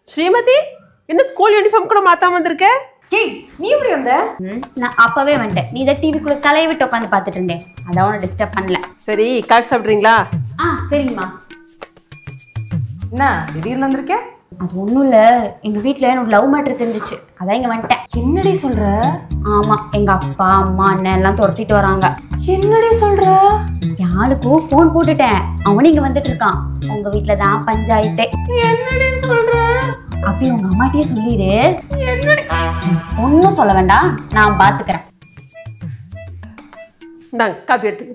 ஸ்ரீமதி என்ன school uniform கூட மாத்தாம வந்திருக்க ஏய் நீ எப்படி வந்த ம், நான் அப்பவே வந்துட்டேன் நீ தான் டிவிக்குள்ள தலையை விட்டு உட்காந்து பார்த்துட்டு இருந்தேன் அதான் உன்னை டிஸ்டர்ப் பண்ணல சரி காஃபி சாப்பிட்றீங்களா ஆ சரிங்கம்மா என்ன திடீர்னு வந்திருக்க அது ஒன்றும் இல்லை எங்கள் வீட்டில் எனக்கு லவ் மேட்ரு தெரிஞ்சிச்சு அதான் இங்கே வந்துட்டேன் என்னடி சொல்ற ஆமாம் எங்கள் அப்பா அம்மா அண்ணன் எல்லாம் துரத்திட்டு வராங்க என்னடி சொல்ற என் ஆளுக்கும் ஃபோன் போட்டுட்டேன் அவனும் இங்கே வந்துட்டு இருக்கான் உங்கள் வீட்டில் தான் பஞ்சாயத்தே என்னடி சொல்ற அப்படி உங்கள் அம்மாட்டே சொல்லிடு என்னடி ஒன்றும் சொல்ல வேண்டாம் நான் பார்த்துக்கிறேன் இந்தாங்க காஃபி எடுத்துக்க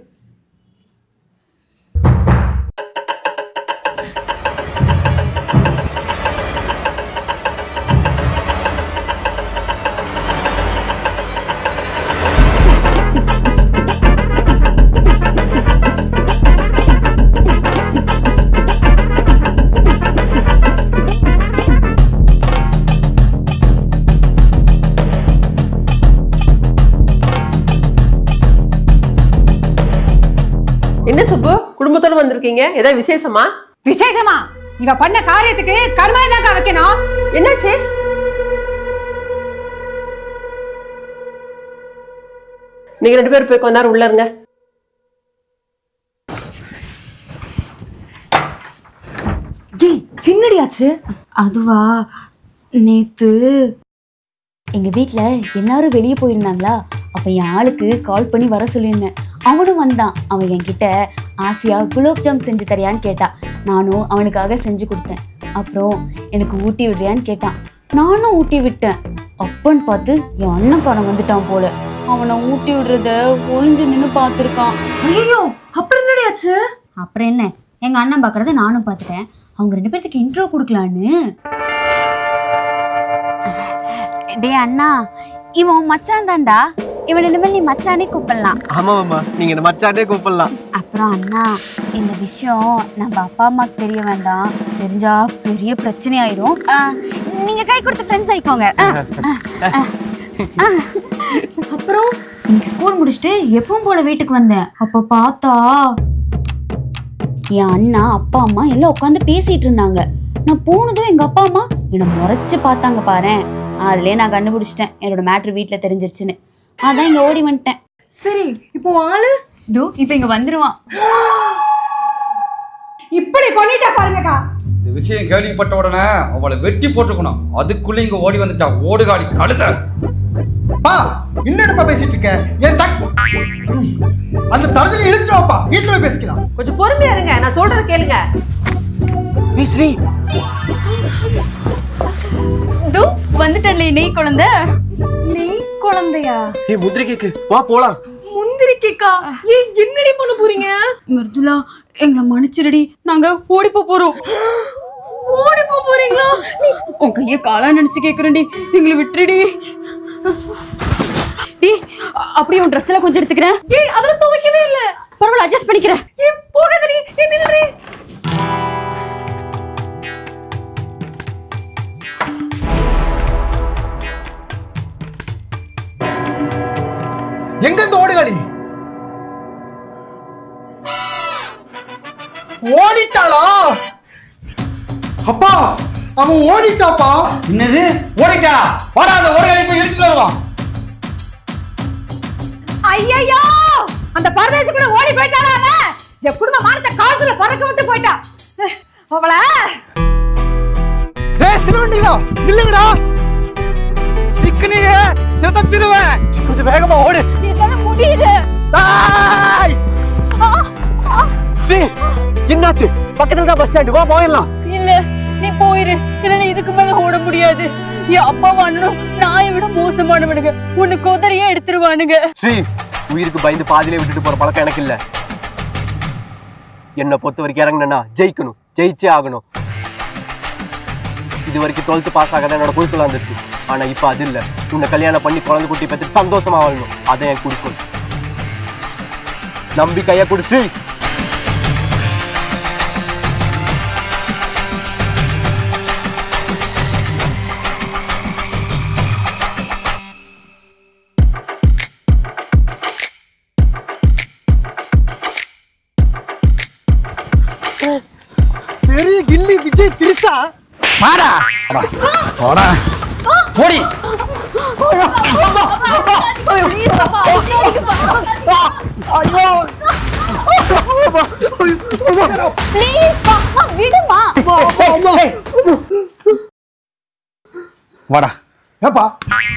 என்ன சுப்பு குடும்பத்தோட வந்திருக்கீங்க ஏதாவது விசேஷமா விசேஷமா இவ பண்ண காரியத்துக்கு கர்மாய் தாக்கா வைக்கணும் என்னாச்சு நீங்க ரெண்டு பேரும் போய் கொஞ்ச நேரம் உள்ள இருங்க ஏய் என்னடி ஆச்சு அதுவா நேத்து எங்க வீட்ல எல்லாரும் வெளியே போயிருந்தாங்களா அப்ப என் ஆளுக்கு கால் பண்ணி வர சொல்லியிருந்தேன் அவனும் வந்தான் அவன் என்கிட்ட ஆசையா குலோப் ஜாம் செஞ்சு தரியான்னு கேட்டான் நானும் அவனுக்காக செஞ்சு கொடுத்தேன் அப்புறம் எனக்கு ஊட்டி விடுறியான்னு கேட்டான் நானும் ஊட்டி விட்டேன் அப்பன்னு பார்த்து என் அண்ணன்காரன் வந்துட்டான் போல அவனை ஊட்டி விடுறத ஒளிஞ்சு நின்று பார்த்துருக்கான் ஐயோ அப்புறம் என்னடி ஆச்சு அப்புறம் என்ன எங்க அண்ணன் பார்க்கறத நானும் பார்த்துட்டேன் அவங்க ரெண்டு பேர்த்துக்கு இன்ட்ரோ கொடுக்கலான்னு டேய் அண்ணா இவன் உன் மச்சான் தான்டா இவன் இனிமேல் நீ மச்சானே கூப்பிடலாம் ஆமாம்மா நீங்க என்ன மச்சானே கூப்பிடலாம் அப்புறம் அண்ணா இந்த விஷயம் நம்ம அப்பா அம்மாக்கு தெரிய வேண்டாம் தெரிஞ்சா பெரிய பிரச்சனை ஆயிரும் ஆ, நீங்க கை கொடுத்து ஃப்ரெண்ட்ஸ் ஆயிக்கோங்க ஆ, ஆ, ஆ, ஆ. அப்புறம் இன்னைக்கு ஸ்கூல் முடிச்சுட்டு எப்பவும் போல வீட்டுக்கு வந்தேன் அப்ப பார்த்தா என் அண்ணா அப்பா அம்மா எல்லாம் உட்காந்து பேசிட்டு இருந்தாங்க நான் போனதும் எங்க அப்பா அம்மா என்னை முறைச்சு பார்த்தாங்க பாரேன் அதுலயே நான் கண்டுபிடிச்சிட்டேன் என்னோட மேட்ரு வீட்ல தெரிஞ்சிருச்சுன்னு அதான் இங்க ஓடி வந்துட்டேன் சரி இப்போ உன் ஆளு இதோ இப்ப இங்க வந்துருவான் இப்படி பண்ணிட்டா பாருங்கக்கா இந்த விஷயம் கேள்விப்பட்ட உடனே அவளை வெட்டி போட்டுக்கணும் அதுக்குள்ள இங்க ஓடி வந்துட்டா ஓடுகாலி கழுத பா என்னடப்பா பேசிட்டு இருக்க என் தக் ம். அந்த தரத்துல எழுதிட்டு வாப்பா வீட்டுல போய் பேசிக்கலாம் கொஞ்சம் பொறுமையா இருங்க நான் சொல்றத கேளுங்க ஏய் ஸ்ரீ இதோ வந்துட்டேன்ல நெய் குழந்தை நீ குழந்தையா ஏய் முந்திரி கேக்கு வா போலாம் முந்திரி கேக்கா ஏய் என்னடி பண்ண போறீங்க மிருதுலா எங்களை மன்னிச்சிருடி நாங்க ஓடி போப் போறோம் ஓடி போக போறீங்களா உன் கைய காலா நினைச்சு கேக்குறேன்டி எங்களை விட்டுருடி டி அப்படியே உன் ட்ரெஸ் எல்லாம் கொஞ்சம் எடுத்துக்கிறேன் ஏய் அதெல்லாம் துவைக்கவே இல்ல பரவாயில்ல அட்ஜஸ்ட் பண்ணிக்கிறேன் ஏய் போகாதடி ஏய் நில்லுடி எங்க இந்த ஓடுகாலி ஓடிட்டாளா அப்பா அவன் ஓடிட்டாப்பா என்னது ஓடிட்டா வாடா அந்த ஓடுகாலி போய் இழுத்துட்டு வருவான் ஐயையோ அந்த பரதேசி கூட ஓடி போயிட்டாளா அவ என் குடும்ப மானத்தை காத்துல பறக்க விட்டு போயிட்டா அஹ், அவளை ஏய் சிறுவண்டிகளா நில்லுங்கடா சிக்கனிய சிதச்சிருவேன் கொஞ்சம் வேகமா ஓடு என்னால முடியல டேய்! ஸ்ரீ என்னாச்சு பக்கத்துல தான் பஸ் ஸ்டாண்ட் வா போயிடலாம் இல்ல நீ போயிரு இல்லைன்னா இதுக்கு மேல ஓட முடியாது என் அப்பா அண்ணனும் நாயை விட மோசமானவனுங்க உன்னை குதிரையே எடுத்துருவானுங்க ஸ்ரீ உயிருக்கு பயந்து பாதியிலே விட்டுட்டு போற பழக்கம் எனக்கு இல்ல என்னை பொறுத்த வரைக்கும் இறங்கினா ஜெயிக்கணும் ஜெயிச்சே ஆகணும் இது வரைக்கும் டுவெல்த் பாஸ் ஆகாத என்னோட குறிக்கோளா இருந்துச்சு ஆனா இப்ப அது இல்ல உன்னை கல்யாணம் பண்ணி குழந்தை குட்டி பெற்று சந்தோஷமா வாழணும் அதான் என் குறிக்கோள் நம்பி கைய கொடு ஸ்ரீ பெரிய கில்லி விஜய் திரிசா வாடா போடா போடி விடுமா வாடா ஏப்பா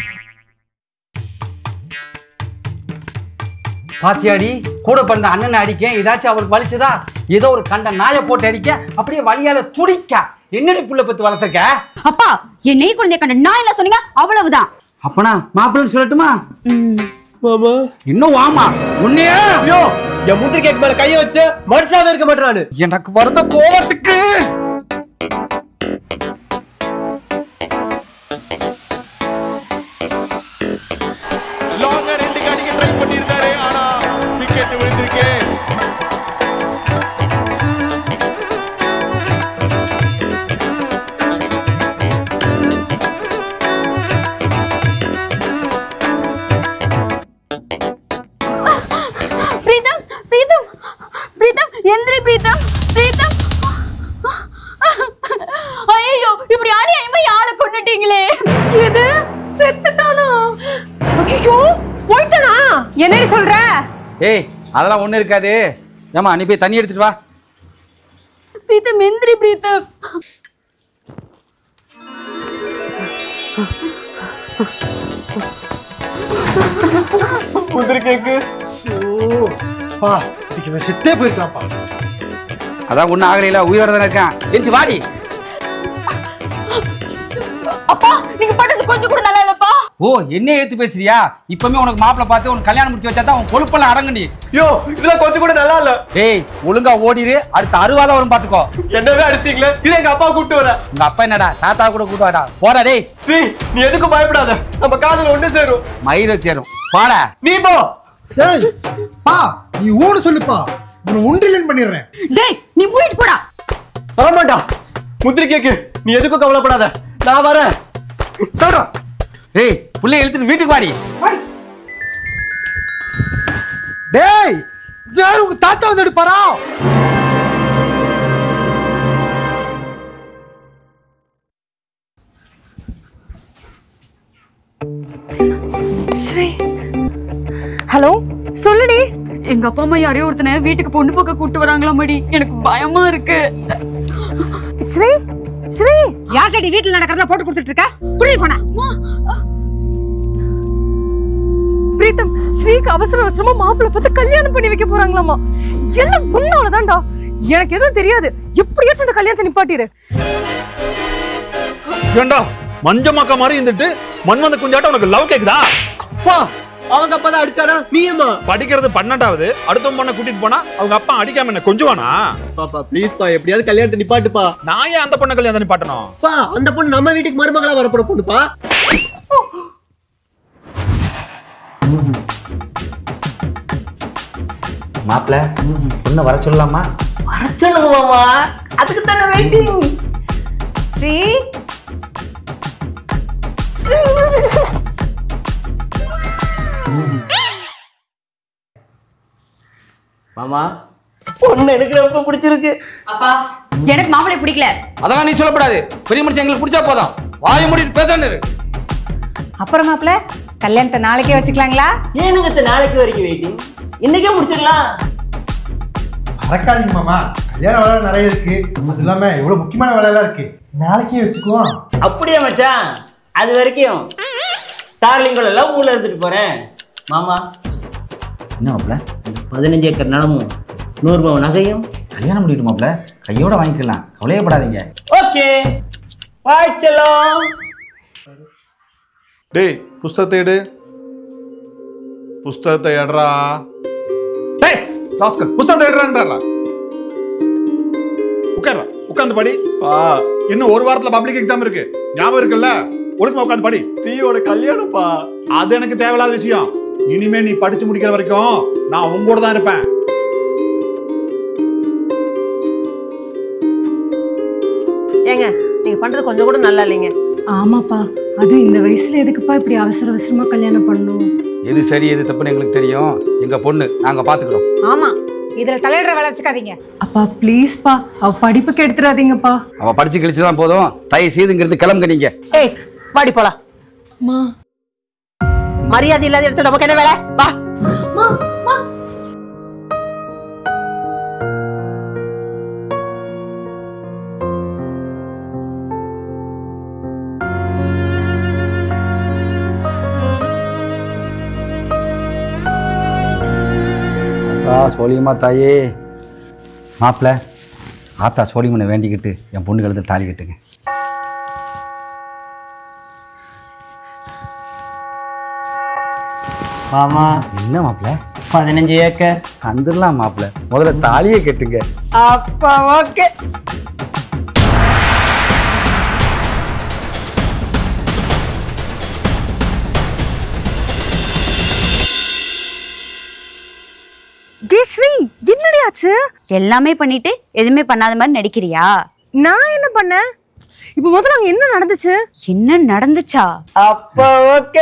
பாத்தியாடி கூட பிறந்த அண்ணனை அடிக்க ஏதாச்சும் அவளுக்கு வலிச்சுதா ஏதோ ஒரு கண்ட நாயை போட்டு அடிக்க அப்படியே வலியால துடிக்க என்னடி புள்ள பத்து வளர்த்துக்க அப்பா என் நெய் குழந்தைய கண்ட நான் என்ன சொன்னீங்க அவ்வளவுதான் அப்பனா மாப்பிள்ளைன்னு சொல்லட்டுமா மாமா இன்னும் வாமா உன்னையே ஐயோ என் முந்திரி கேக்கு மேல கைய வச்சு மனுஷாவே இருக்க மாட்டானு எனக்கு வருத கோபத்துக்கு லாங்கா ரெண்டு அடிக்க ட்ரை பண்ணியிருந்தாரு ஆனா விக்கெட் விழுந்திருக்கு பிரீதம் பிரீதம் பிரீதம் எந்திரி பிரீதம் பிரீதம் ஐயோ இப்படி அநியாயமா யாரை கொண்டுட்டீங்களே எது செத்துட்டானா ஐயோ போயிட்டானா என்னடி சொல்ற ஏய் அதெல்லாம் ஒண்ணு இருக்காது ஏமா நீ போய் தண்ணி எடுத்துட்டு வா பிரீதம் எந்திரி பிரீதம் முந்திரி கேக்கு ஷோ பா இதுக்கு இவன் செத்தே போயிருக்கலாம்ப்பா அதான் ஒன்றும் ஆகலையில உயிரோட தானே இருக்கான் எஞ்சி வாடி அப்பா நீங்க பண்ணது கொஞ்சம் கூட நல்லா இல்லப்பா ஓ என்ன ஏத்து பேசுறியா இப்பவுமே உனக்கு மாப்பிளை பார்த்து உனக்கு கல்யாணம் முடிச்சு வச்சா தான் உன் கொழுப்பெல்லாம் அடங்குடி ஐயோ இதெல்லாம் கொஞ்சம் கூட நல்லா இல்ல ஏய் ஒழுங்கா ஓடிரு அடுத்த அறுவாதான் வரும் பாத்துக்கோ என்னவே அடிச்சீங்களே இது எங்க அப்பா கூப்பிட்டு வர உங்க அப்பா என்னடா தாத்தா கூட கூட்டு வாடா போடா டேய் ஸ்ரீ நீ எதுக்கும் பயப்படாத நம்ம காதல ஒண்ணு சேரும் மயிர சேரும் போடா நீ போ ஏய் பா நீ ஊன்னு சொல்லுப்பா உன்னை ஒன்றிலன் பண்ணிடுறேன் டேய் நீ மூடிட்டு போடா ஆமாண்டா முந்திரி கேக்கு நீ எதுக்கும் கவலைப்படாத நான் வரேன் சொல்றா ஏய் புள்ளைய இழுத்துட்டு வீட்டுக்கு வாடி டேய் இது யாரு உங்க தாத்தா வந்து எடுப்பாரா ஸ்ரீ ஹலோ சொல்லுடி எங்க அப்பா அம்மா யாரையோ ஒருத்தனை வீட்டுக்கு பொண்ணு பார்க்க கூட்டு வராங்களா மடி எனக்கு பயமா இருக்கு ஸ்ரீ ஸ்ரீ யார்கிட்ட வீட்டுல நடக்கிறதா போட்டு கொடுத்துட்டு இருக்க குடியில் போன பிரீத்தம் ஸ்ரீக்கு அவசர அவசரமா மாப்பிள்ளை பார்த்து கல்யாணம் பண்ணி வைக்க போறாங்களாமா என்ன உன்னாலதான்டா எனக்கு எதுவும் தெரியாது எப்படியாச்சும் இந்த கல்யாணத்தை நிப்பாட்டிடு ஏண்டா மஞ்ச மக்கா மாதிரி இருந்துட்டு மன்மந்த குஞ்சாட்டம் உனக்கு லவ் கேக்குதா அப்பா அவங்க அப்பா தான் அடிச்சானா நீயுமா படிக்கிறது பன்னெண்டாவது அடுத்தவன் பொண்ணை கூட்டிட்டு போனா அவங்க அப்பா அடிக்காம என்ன கொஞ்சுவானா பாப்பா ப்ளீஸ் பா எப்படியாவது கல்யாணத்தை நிப்பாட்டுப்பா நான் ஏன் அந்த பொண்ணை கல்யாணம் பாட்டணும் பா அந்த பொண்ணு நம்ம வீட்டுக்கு மருமகளா வரப்போற பொண்ணுப்பா மாப்பிள பொண்ணை வர சொல்லலாமா சொல்லுங்கம்மா அதுக்கு தானே வெயிட்டிங் ஸ்ரீ மாமா பொண்ணு எனக்கு ரொம்ப பிடிச்சிருக்கு அப்பா எனக்கு மாப்பிளை பிடிக்கல அதெல்லாம் நீ சொல்லக்கூடாது பெரிய மனுஷன் எங்களுக்கு பிடிச்சா போதும் வாய மூடிட்டு பேசாண்டு அப்புறம் மாப்பிள்ள கல்யாணத்தை நாளைக்கே வச்சுக்கலாங்களா ஏனுங்க நாளைக்கு வரைக்கும் வெயிட்டிங் இன்னைக்கே முடிச்சிடலாம் மறக்காதீங்க மாமா கல்யாண வேலை நிறைய இருக்கு அது இல்லாம எவ்வளவு முக்கியமான வேலையெல்லாம் இருக்கு நாளைக்கே வச்சுக்குவோம் அப்படியே மச்சான் அது வரைக்கும் டார்லிங்கோட எல்லாம் ஊர்ல எடுத்துட்டு போறேன் மாமா என்ன மாப்பிள பதினஞ்சு ஏக்கர் நிலமும் நூறு பவுன் நகையும் கல்யாணம் பண்ணிட்டு மாப்பிள கையோட வாங்கிக்கலாம் கவலையப்படாதீங்க ஓகே பாய்ச்சலாம் டேய் புஸ்தகத்தை எடு புஸ்தகத்தை எடுறா டேய் ராஸ்கல் புஸ்தகத்தை எடுறான்றால உட்கார்றா உட்கார்ந்து படி பா இன்னும் ஒரு வாரத்துல பப்ளிக் எக்ஸாம் இருக்கு ஞாபகம் இருக்குல்ல ஒழுக்கமா உட்கார்ந்து படி ஸ்ரீயோட கல்யாணம்ப்பா அது எனக்கு தேவையில்லாத விஷயம் இனிமே நீ படிச்சு முடிக்கிற வரைக்கும் நான் உங்களோட தான் இருப்பேன் ஏங்க நீங்க பண்றது கொஞ்சம் கூட நல்லா இல்லைங்க ஆமாப்பா அதுவும் இந்த வயசுல எதுக்குப்பா இப்படி அவசர அவசரமா கல்யாணம் பண்ணணும் எது சரி எது தப்புன்னு எங்களுக்கு தெரியும் எங்க பொண்ணு நாங்க பாத்துக்கிறோம் ஆமா இதுல தலையிடுற வேலை வச்சுக்காதீங்க அப்பா ப்ளீஸ்ப்பா அவ படிப்புக்கு எடுத்துறாதீங்கப்பா அவ படிச்சு கிழிச்சு தான் போதும் தயவு செய்துங்கிறது கிளம்புங்க நீங்க ஏய் வாடி போலாம் மா மரியாதை இல்லாத இடத்துல நமக்கு என்ன வேலை வா ஆத்தா சோழியம்மா தாயே மாப்பிள்ள ஆத்தா சோழியம்மனை வேண்டிக்கிட்டு என் பொண்ணு கழுத்து தாலி கட்டுங்க மாமா என்ன மாப்பிள்ள பதினஞ்சு ஏக்கர் வந்துடலாம் மாப்பிள்ள முதல்ல தாலியை கட்டுங்க அப்பா ஓகே டே ஸ்ரீ என்னடி ஆச்சு எல்லாமே பண்ணிட்டு எதுவுமே பண்ணாத மாதிரி நடிக்கிறியா நான் என்ன பண்ணேன் இப்போ முதல்ல அங்க என்ன நடந்துச்சு என்ன நடந்துச்சா அப்பா ஓகே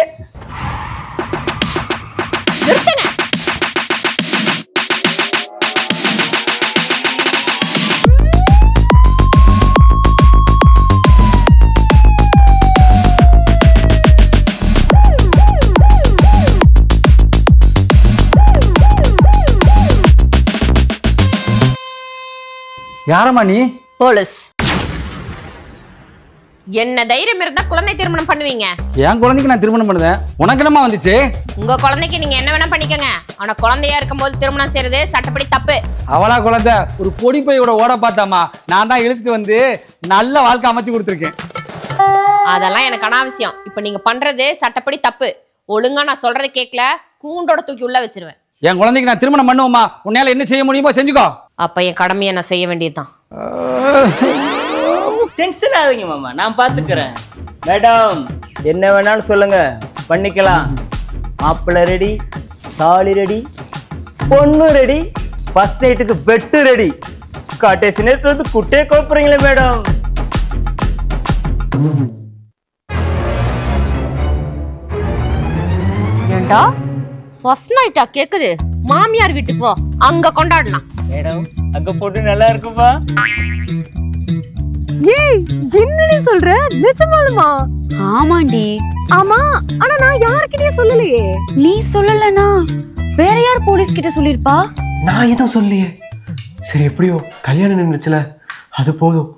யாரம்மா நீ போலீஸ் என்ன தைரியம் இருந்தா குழந்தை திருமணம் பண்ணுவீங்க என் குழந்தைக்கு நான் திருமணம் பண்ணுதேன் உனக்கு என்னம்மா வந்துச்சு உங்க குழந்தைக்கு நீங்க என்ன வேணா பண்ணிக்கோங்க ஆனா குழந்தையா இருக்கும்போது திருமணம் செய்யறது சட்டப்படி தப்பு அவளா குழந்தை ஒரு பொடி பையோட ஓட பார்த்தாமா நான் தான் இழுத்துட்டு வந்து நல்ல வாழ்க்கை அமைச்சு கொடுத்துருக்கேன் அதெல்லாம் எனக்கு அனாவசியம் இப்ப நீங்க பண்றது சட்டப்படி தப்பு ஒழுங்கா நான் சொல்றதை கேட்கல கூண்டோட தூக்கி உள்ள வச்சிருவேன் என் குழந்தைக்கு நான் திருமணம் பண்ணுவோமா உன்னால என்ன செய்ய முடியுமோ செஞ்சுக்கோ அப்ப என் கடமையை நான் செய்ய வேண்டியதுதான் டென்ஷன் ஆகுங்க மாமா நான் பார்த்துக்கிறேன் மேடம் என்ன வேணாலும் சொல்லுங்க பண்ணிக்கலாம் மாப்பிள்ளை ரெடி தாலி ரெடி பொண்ணு ரெடி ஃபர்ஸ்ட் நைட்டுக்கு பெட்டு ரெடி கடைசி நேரத்தில் வந்து குட்டே குழப்புறீங்களே மேடம் ஏண்டா ஃபர்ஸ்ட் நைட்டா கேக்குது மாமியார் வீட்டுக்கு போ அங்க கொண்டாடலாம் மேடம் அங்க பொண்ணு நல்லா இருக்குமா ஏய் என்னடி சொல்ற நிஜமாலுமா ஆமாண்டி ஆமா ஆனா நான் யார்கிட்டயும் சொல்லலையே நீ சொல்லலனா வேற யார் போலீஸ் கிட்ட சொல்லிருப்பா நான் எதுவும் சொல்லியே சரி எப்படியோ கல்யாணம் நின்றுச்சுல அது போதும்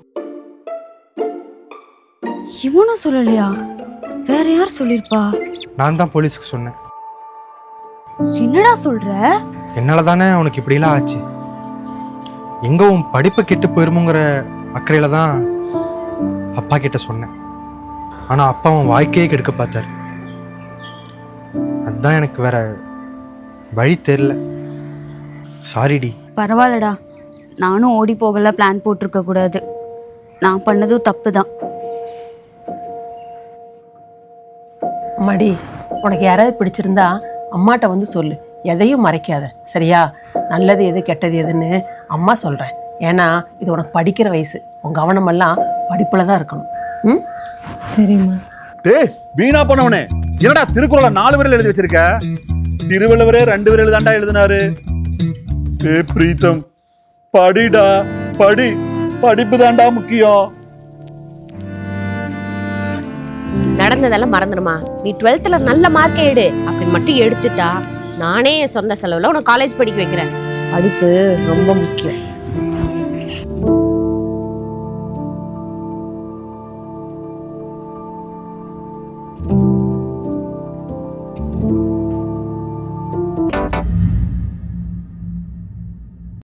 இவனும் சொல்லலையா வேற யார் சொல்லிருப்பா நான் தான் போலீஸ்க்கு சொன்னேன் என்னடா சொல்ற என்னால தானே உனக்கு இப்படிலாம் ஆச்சு எங்க உன் படிப்பு கெட்டு போயிருமுங்கிற அக்கறையில தான் அப்பா கிட்ட சொன்னேன் ஆனா அப்பா உன் வாழ்க்கையே கெடுக்க பார்த்தாரு அதுதான் எனக்கு வேற வழி தெரில சாரிடி பரவாயில்லடா நானும் ஓடி போகல பிளான் போட்டிருக்க கூடாது நான் பண்ணதும் தப்பு தான் அம்மாடி உனக்கு யாராவது பிடிச்சிருந்தா அம்மாட்ட வந்து சொல்லு எதையும் மறைக்காத சரியா நல்லது எது கெட்டது எதுன்னு அம்மா சொல்கிறேன் ஏன்னா இது உனக்கு படிக்கிற வயசு உன் கவனமெல்லாம் படிப்பில் தான் இருக்கணும் ம் சரிம்மா டேய் வீணா போனவனே என்னடா திருக்குறளை நாலு விரல் எழுதி வச்சிருக்க திருவள்ளுவரே ரெண்டு விரல் தாண்டா எழுதினாரு ஏ பிரீத்தம் படிடா படி படிப்பு தாண்டா முக்கியம் நடந்ததெல்லாம் மறந்துடுமா நீ டுவெல்த்ல நல்ல மார்க்கே எடு அப்படி மட்டும் எடுத்துட்டா நானே என் சொந்த செலவுல உனக்கு காலேஜ் படிக்க வைக்கிறேன் படிப்பு ரொம்ப முக்கியம் ஆ